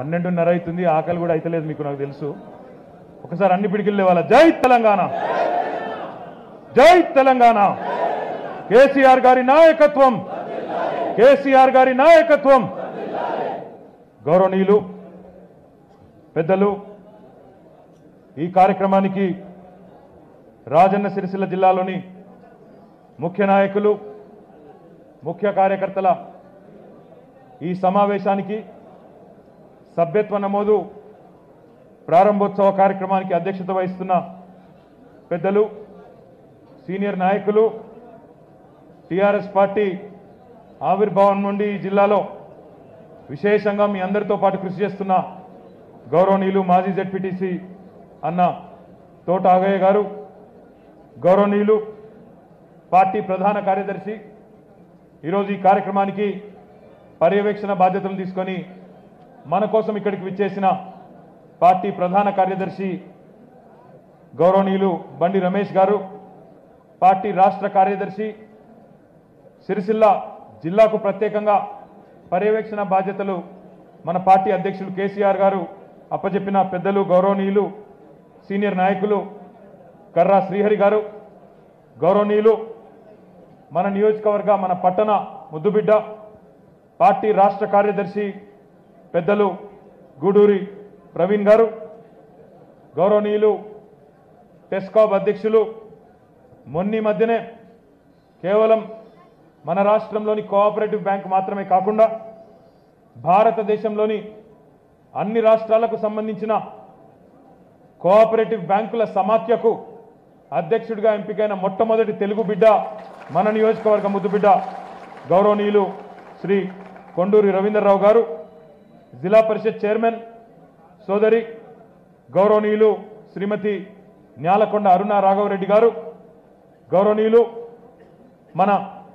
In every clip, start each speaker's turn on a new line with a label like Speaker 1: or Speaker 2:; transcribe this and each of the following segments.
Speaker 1: పన్నెండున్నర అవుతుంది ఆకలి కూడా అయితలేదు మీకు నాకు తెలుసు ఒకసారి అన్ని పిడికిలు లేవాల జై తెలంగాణ జై తెలంగాణ కేసీఆర్ గారి నాయకత్వం కేసీఆర్ గారి నాయకత్వం గౌరవనీయులు పెద్దలు ఈ కార్యక్రమానికి రాజన్న సిరిసిల్ల జిల్లాలోని ముఖ్య నాయకులు ముఖ్య కార్యకర్తల ఈ సమావేశానికి సభ్యత్వ నమోదు ప్రారంభోత్సవ కార్యక్రమానికి అధ్యక్షత వహిస్తున్న పెద్దలు సీనియర్ నాయకులు టిఆర్ఎస్ పార్టీ ఆవిర్భావం నుండి ఈ జిల్లాలో విశేషంగా మీ అందరితో పాటు కృషి చేస్తున్న గౌరవనీయులు మాజీ జెడ్పీటీసీ అన్న తోట ఆగయ్య గారు గౌరవనీయులు పార్టీ ప్రధాన కార్యదర్శి ఈరోజు ఈ కార్యక్రమానికి పర్యవేక్షణ బాధ్యతలు తీసుకొని మన కోసం ఇక్కడికి విచ్చేసిన పార్టీ ప్రధాన కార్యదర్శి గౌరవనీయులు బండి రమేష్ గారు పార్టీ రాష్ట్ర కార్యదర్శి సిరిసిల్ల జిల్లాకు ప్రత్యేకంగా పర్యవేక్షణ బాధ్యతలు మన పార్టీ అధ్యక్షులు కేసీఆర్ గారు అప్పచెప్పిన పెద్దలు గౌరవనీయులు సీనియర్ నాయకులు కర్రా శ్రీహరి గారు గౌరవనీయులు మన నియోజకవర్గ మన పట్టణ ముద్దుబిడ్డ పార్టీ రాష్ట్ర కార్యదర్శి పెద్దలు గూడూరి ప్రవీణ్ గారు గౌరవనీయులు టెస్కాబ్ అధ్యక్షులు మొన్ని మధ్యనే కేవలం మన రాష్ట్రంలోని కోఆపరేటివ్ బ్యాంక్ మాత్రమే కాకుండా భారతదేశంలోని అన్ని రాష్ట్రాలకు సంబంధించిన కోఆపరేటివ్ బ్యాంకుల సమాఖ్యకు అధ్యక్షుడిగా ఎంపికైన మొట్టమొదటి తెలుగు బిడ్డ మన నియోజకవర్గ ముద్దు బిడ్డ గౌరవనీయులు శ్రీ కొండూరి రవీంద్రరావు గారు జిల్లా పరిషత్ చైర్మన్ సోదరి గౌరవనీయులు శ్రీమతి న్యాలకొండ అరుణ రాఘవరెడ్డి గారు గౌరవనీయులు మన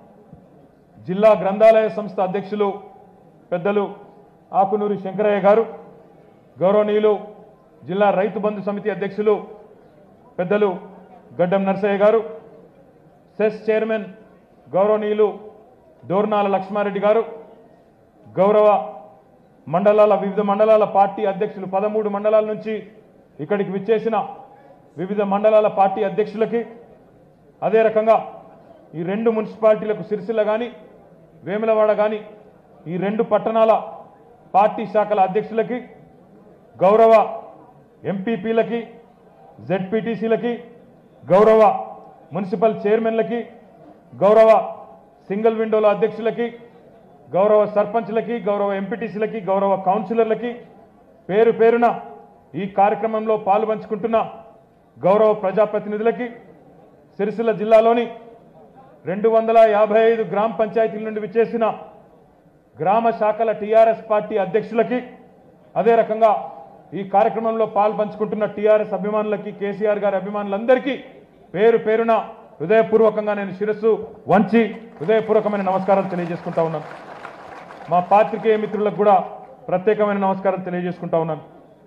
Speaker 1: జిల్లా గ్రంథాలయ సంస్థ అధ్యక్షులు పెద్దలు ఆకునూరి శంకరయ్య గారు గౌరవనీయులు జిల్లా రైతు బంధు సమితి అధ్యక్షులు పెద్దలు గడ్డం నర్సయ్య గారు సెస్ చైర్మన్ గౌరవనీయులు దోర్నాల లక్ష్మారెడ్డి గారు గౌరవ మండలాల వివిధ మండలాల పార్టీ అధ్యక్షులు పదమూడు మండలాల నుంచి ఇక్కడికి విచ్చేసిన వివిధ మండలాల పార్టీ అధ్యక్షులకి అదే రకంగా ఈ రెండు మున్సిపాలిటీలకు సిరిసిల్ల కానీ వేములవాడ కానీ ఈ రెండు పట్టణాల పార్టీ శాఖల అధ్యక్షులకి గౌరవ ఎంపీపీలకి జెడ్పీటీసీలకి గౌరవ మున్సిపల్ చైర్మన్లకి గౌరవ సింగిల్ విండోల అధ్యక్షులకి గౌరవ సర్పంచ్లకి గౌరవ ఎంపీటీసీలకి గౌరవ కౌన్సిలర్లకి పేరు పేరున ఈ కార్యక్రమంలో పాలు పంచుకుంటున్న గౌరవ ప్రజాప్రతినిధులకి సిరిసిల్ల జిల్లాలోని రెండు వందల యాభై ఐదు గ్రామ పంచాయతీల నుండి విచ్చేసిన గ్రామ శాఖల టీఆర్ఎస్ పార్టీ అధ్యక్షులకి అదే రకంగా ఈ కార్యక్రమంలో పాలు పంచుకుంటున్న టీఆర్ఎస్ అభిమానులకి కేసీఆర్ గారి అభిమానులందరికీ పేరు పేరున హృదయపూర్వకంగా నేను శిరస్సు వంచి హృదయపూర్వకమైన నమస్కారాలు తెలియజేసుకుంటా ఉన్నాను మా పాత్రికేయ మిత్రులకు కూడా ప్రత్యేకమైన నమస్కారం తెలియజేసుకుంటా ఉన్నాను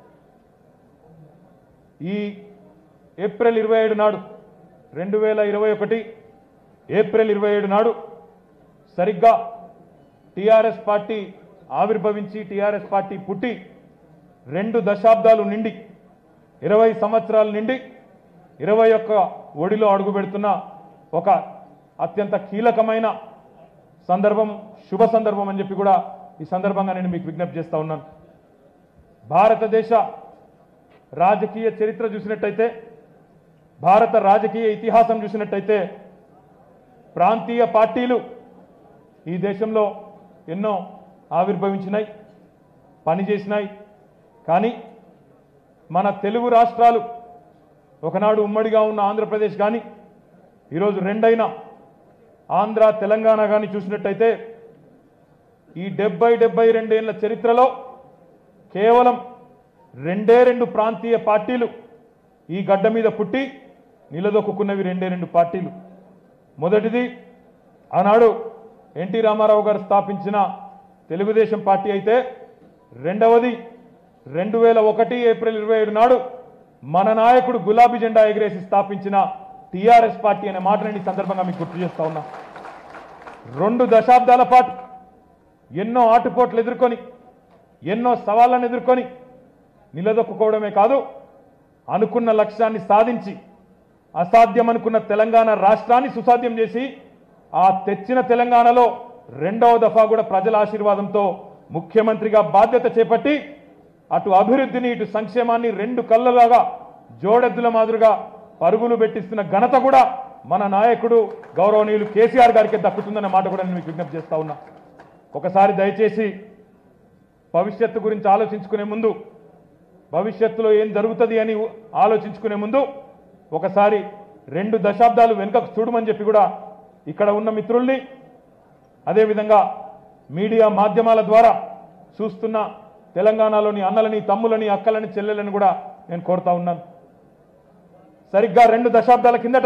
Speaker 1: ఈ ఏప్రిల్ ఇరవై ఏడు నాడు రెండు వేల ఇరవై ఒకటి ఏప్రిల్ ఇరవై ఏడు నాడు సరిగ్గా టీఆర్ఎస్ పార్టీ ఆవిర్భవించి టీఆర్ఎస్ పార్టీ పుట్టి రెండు దశాబ్దాలు నిండి ఇరవై సంవత్సరాలు నిండి ఇరవై ఒక్క ఒడిలో అడుగు పెడుతున్న ఒక అత్యంత కీలకమైన సందర్భం శుభ సందర్భం అని చెప్పి కూడా ఈ సందర్భంగా నేను మీకు విజ్ఞప్తి చేస్తా ఉన్నాను భారతదేశ రాజకీయ చరిత్ర చూసినట్టయితే భారత రాజకీయ ఇతిహాసం చూసినట్టయితే ప్రాంతీయ పార్టీలు ఈ దేశంలో ఎన్నో ఆవిర్భవించినాయి పనిచేసినాయి కానీ మన తెలుగు రాష్ట్రాలు ఒకనాడు ఉమ్మడిగా ఉన్న ఆంధ్రప్రదేశ్ కానీ ఈరోజు రెండైన ఆంధ్ర తెలంగాణ కానీ చూసినట్టయితే ఈ డెబ్బై డెబ్బై రెండేళ్ల చరిత్రలో కేవలం రెండే రెండు ప్రాంతీయ పార్టీలు ఈ గడ్డ మీద పుట్టి నిలదొక్కున్నవి రెండే రెండు పార్టీలు మొదటిది ఆనాడు ఎన్టీ రామారావు గారు స్థాపించిన తెలుగుదేశం పార్టీ అయితే రెండవది రెండు వేల ఒకటి ఏప్రిల్ ఇరవై ఏడు నాడు మన నాయకుడు గులాబీ జెండా ఎగిరేసి స్థాపించిన టీఆర్ఎస్ పార్టీ అనే మాట నేను ఈ సందర్భంగా మీకు గుర్తు చేస్తా ఉన్నా రెండు దశాబ్దాల పాటు ఎన్నో ఆటుపోట్లు ఎదుర్కొని ఎన్నో సవాళ్లను ఎదుర్కొని నిలదొక్కుకోవడమే కాదు అనుకున్న లక్ష్యాన్ని సాధించి అసాధ్యం అనుకున్న తెలంగాణ రాష్ట్రాన్ని సుసాధ్యం చేసి ఆ తెచ్చిన తెలంగాణలో రెండవ దఫా కూడా ప్రజల ఆశీర్వాదంతో ముఖ్యమంత్రిగా బాధ్యత చేపట్టి అటు అభివృద్ధిని ఇటు సంక్షేమాన్ని రెండు కళ్ళలాగా జోడెద్దుల మాదిరిగా పరుగులు పెట్టిస్తున్న ఘనత కూడా మన నాయకుడు గౌరవనీయులు కేసీఆర్ గారికి దక్కుతుందన్న మాట కూడా నేను మీకు విజ్ఞప్తి చేస్తా ఉన్నా ఒకసారి దయచేసి భవిష్యత్తు గురించి ఆలోచించుకునే ముందు భవిష్యత్తులో ఏం జరుగుతుంది అని ఆలోచించుకునే ముందు ఒకసారి రెండు దశాబ్దాలు వెనుకకు చూడమని చెప్పి కూడా ఇక్కడ ఉన్న మిత్రుల్ని అదేవిధంగా మీడియా మాధ్యమాల ద్వారా చూస్తున్న తెలంగాణలోని అన్నలని తమ్ములని అక్కలని చెల్లెలని కూడా నేను కోరుతా ఉన్నాను సరిగ్గా రెండు దశాబ్దాల కిందట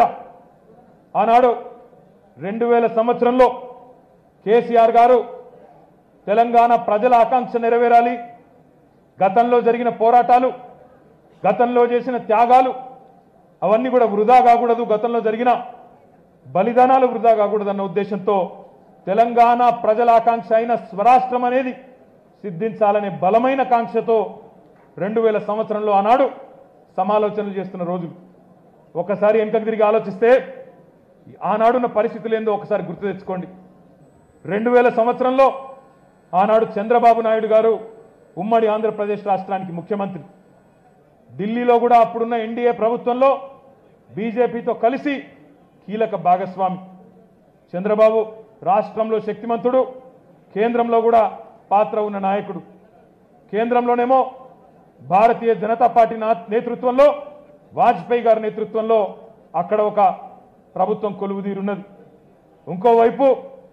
Speaker 1: ఆనాడు రెండు వేల సంవత్సరంలో కేసీఆర్ గారు తెలంగాణ ప్రజల ఆకాంక్ష నెరవేరాలి గతంలో జరిగిన పోరాటాలు గతంలో చేసిన త్యాగాలు అవన్నీ కూడా వృధా కాకూడదు గతంలో జరిగిన బలిదానాలు వృధా కాకూడదన్న ఉద్దేశంతో తెలంగాణ ప్రజల ఆకాంక్ష అయిన స్వరాష్ట్రం అనేది సిద్ధించాలనే బలమైన కాంక్షతో రెండు వేల సంవత్సరంలో ఆనాడు సమాలోచనలు చేస్తున్న రోజులు ఒకసారి వెనుకకు తిరిగి ఆలోచిస్తే ఆనాడున్న పరిస్థితులు ఏందో ఒకసారి గుర్తు తెచ్చుకోండి రెండు వేల సంవత్సరంలో ఆనాడు చంద్రబాబు నాయుడు గారు ఉమ్మడి ఆంధ్రప్రదేశ్ రాష్ట్రానికి ముఖ్యమంత్రి ఢిల్లీలో కూడా అప్పుడున్న ఎన్డీఏ ప్రభుత్వంలో బీజేపీతో కలిసి కీలక భాగస్వామి చంద్రబాబు రాష్ట్రంలో శక్తిమంతుడు కేంద్రంలో కూడా పాత్ర ఉన్న నాయకుడు కేంద్రంలోనేమో భారతీయ జనతా పార్టీ నా- నేతృత్వంలో వాజ్పేయి గారి నేతృత్వంలో అక్కడ ఒక ప్రభుత్వం కొలువుదీరున్నది ఇంకోవైపు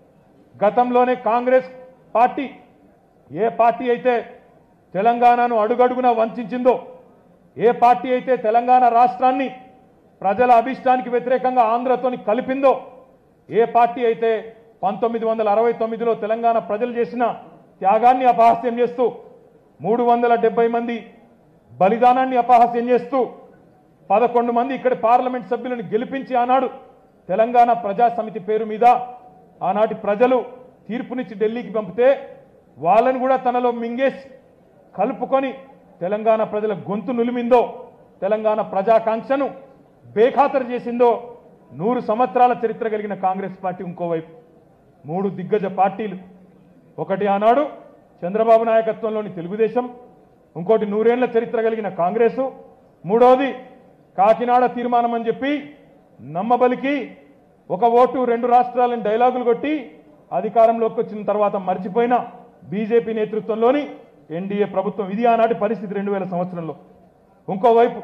Speaker 1: గతంలోనే కాంగ్రెస్ పార్టీ ఏ పార్టీ అయితే తెలంగాణను అడుగడుగునా వంచిందో ఏ పార్టీ అయితే తెలంగాణ రాష్ట్రాన్ని ప్రజల అభిష్టానికి వ్యతిరేకంగా ఆంధ్రతోని కలిపిందో ఏ పార్టీ అయితే పంతొమ్మిది వందల అరవై తొమ్మిదిలో తెలంగాణ ప్రజలు చేసిన త్యాగాన్ని అపహాస్యం చేస్తూ మూడు వందల డెబ్బై మంది బలిదానాన్ని అపహాస్యం చేస్తూ పదకొండు మంది ఇక్కడ పార్లమెంట్ సభ్యులను గెలిపించి ఆనాడు తెలంగాణ ప్రజా సమితి పేరు మీద ఆనాటి ప్రజలు తీర్పునిచ్చి ఢిల్లీకి పంపితే వాళ్ళని కూడా తనలో మింగేసి కలుపుకొని తెలంగాణ ప్రజల గొంతు నులిమిందో తెలంగాణ ప్రజాకాంక్షను బేఖాతరు చేసిందో నూరు సంవత్సరాల చరిత్ర కలిగిన కాంగ్రెస్ పార్టీ ఇంకోవైపు మూడు దిగ్గజ పార్టీలు ఒకటి ఆనాడు చంద్రబాబు నాయకత్వంలోని తెలుగుదేశం ఇంకోటి నూరేళ్ల చరిత్ర కలిగిన కాంగ్రెసు మూడవది కాకినాడ తీర్మానం అని చెప్పి నమ్మబలికి ఒక ఓటు రెండు రాష్ట్రాలను డైలాగులు కొట్టి అధికారంలోకి వచ్చిన తర్వాత మర్చిపోయిన బీజేపీ నేతృత్వంలోని ఎన్డీఏ ప్రభుత్వం ఇది ఆనాటి పరిస్థితి రెండు వేల సంవత్సరంలో ఇంకోవైపు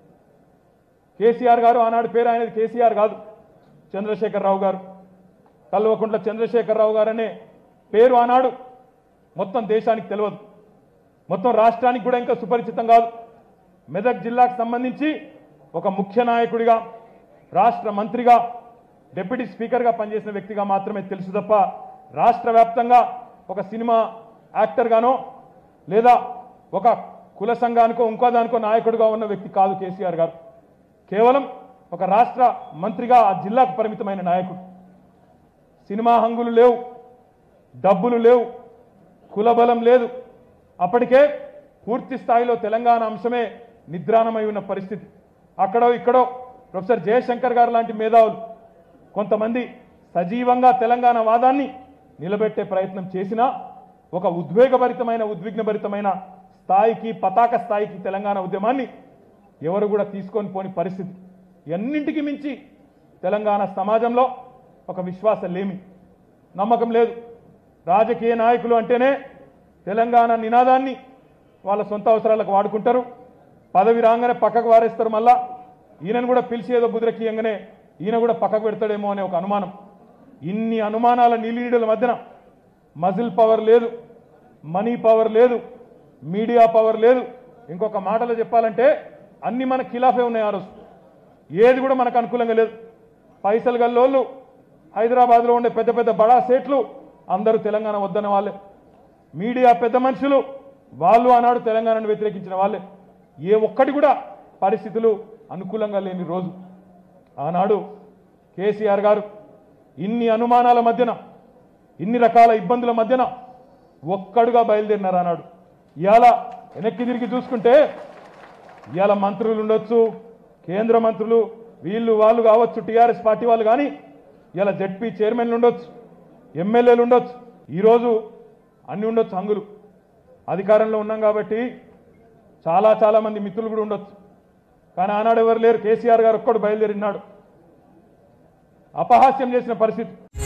Speaker 1: కేసీఆర్ గారు ఆనాడు పేరు ఆయనది కేసీఆర్ కాదు చంద్రశేఖరరావు గారు కల్వకుంట్ల చంద్రశేఖరరావు గారు అనే పేరు ఆనాడు మొత్తం దేశానికి తెలియదు మొత్తం రాష్ట్రానికి కూడా ఇంకా సుపరిచితం కాదు మెదక్ జిల్లాకు సంబంధించి ఒక ముఖ్య నాయకుడిగా రాష్ట్ర మంత్రిగా డిప్యూటీ స్పీకర్గా పనిచేసిన వ్యక్తిగా మాత్రమే తెలుసు తప్ప రాష్ట్ర వ్యాప్తంగా ఒక సినిమా యాక్టర్గానో లేదా ఒక కుల సంఘానికో ఇంకో దానికో నాయకుడిగా ఉన్న వ్యక్తి కాదు కేసీఆర్ గారు కేవలం ఒక రాష్ట్ర మంత్రిగా ఆ జిల్లాకు పరిమితమైన నాయకుడు సినిమా హంగులు లేవు డబ్బులు లేవు కులబలం లేదు అప్పటికే పూర్తి స్థాయిలో తెలంగాణ అంశమే నిద్రాణమై ఉన్న పరిస్థితి అక్కడో ఇక్కడో ప్రొఫెసర్ జయశంకర్ గారు లాంటి మేధావులు కొంతమంది సజీవంగా తెలంగాణ వాదాన్ని నిలబెట్టే ప్రయత్నం చేసినా ఒక ఉద్వేగభరితమైన ఉద్విగ్నభరితమైన స్థాయికి పతాక స్థాయికి తెలంగాణ ఉద్యమాన్ని ఎవరు కూడా తీసుకొని పోని పరిస్థితి ఎన్నింటికి మించి తెలంగాణ సమాజంలో ఒక విశ్వాసం లేమి నమ్మకం లేదు రాజకీయ నాయకులు అంటేనే తెలంగాణ నినాదాన్ని వాళ్ళ సొంత అవసరాలకు వాడుకుంటారు పదవి రాగానే పక్కకు వారేస్తారు మళ్ళా ఈయనను కూడా పిలిచి ఏదో బుద్రకీయంగానే ఈయన కూడా పక్కకు పెడతాడేమో అనే ఒక అనుమానం ఇన్ని అనుమానాల నీలీడల మధ్యన మజిల్ పవర్ లేదు మనీ పవర్ లేదు మీడియా పవర్ లేదు ఇంకొక మాటలో చెప్పాలంటే అన్ని మన ఖిలాఫే ఉన్నాయి ఆ రోజు ఏది కూడా మనకు అనుకూలంగా లేదు పైసలు గల్లోళ్ళు హైదరాబాద్లో ఉండే పెద్ద పెద్ద బడా సేట్లు అందరూ తెలంగాణ వద్దన్న వాళ్ళే మీడియా పెద్ద మనుషులు వాళ్ళు ఆనాడు తెలంగాణను వ్యతిరేకించిన వాళ్ళే ఏ ఒక్కటి కూడా పరిస్థితులు అనుకూలంగా లేని రోజు ఆనాడు కేసీఆర్ గారు ఇన్ని అనుమానాల మధ్యన ఇన్ని రకాల ఇబ్బందుల మధ్యన ఒక్కడుగా బయలుదేరినారు ఆనాడు ఇవాళ వెనక్కి తిరిగి చూసుకుంటే ఇవాళ మంత్రులు ఉండొచ్చు కేంద్ర మంత్రులు వీళ్ళు వాళ్ళు కావచ్చు టీఆర్ఎస్ పార్టీ వాళ్ళు కానీ ఇలా జడ్పీ చైర్మన్లు ఉండొచ్చు ఎమ్మెల్యేలు ఉండొచ్చు ఈరోజు అన్ని ఉండొచ్చు హంగులు అధికారంలో ఉన్నాం కాబట్టి చాలా చాలా మంది మిత్రులు కూడా ఉండొచ్చు కానీ ఆనాడు ఎవరు లేరు కేసీఆర్ గారు ఒక్కడు బయలుదేరినాడు అపహాస్యం చేసిన పరిస్థితి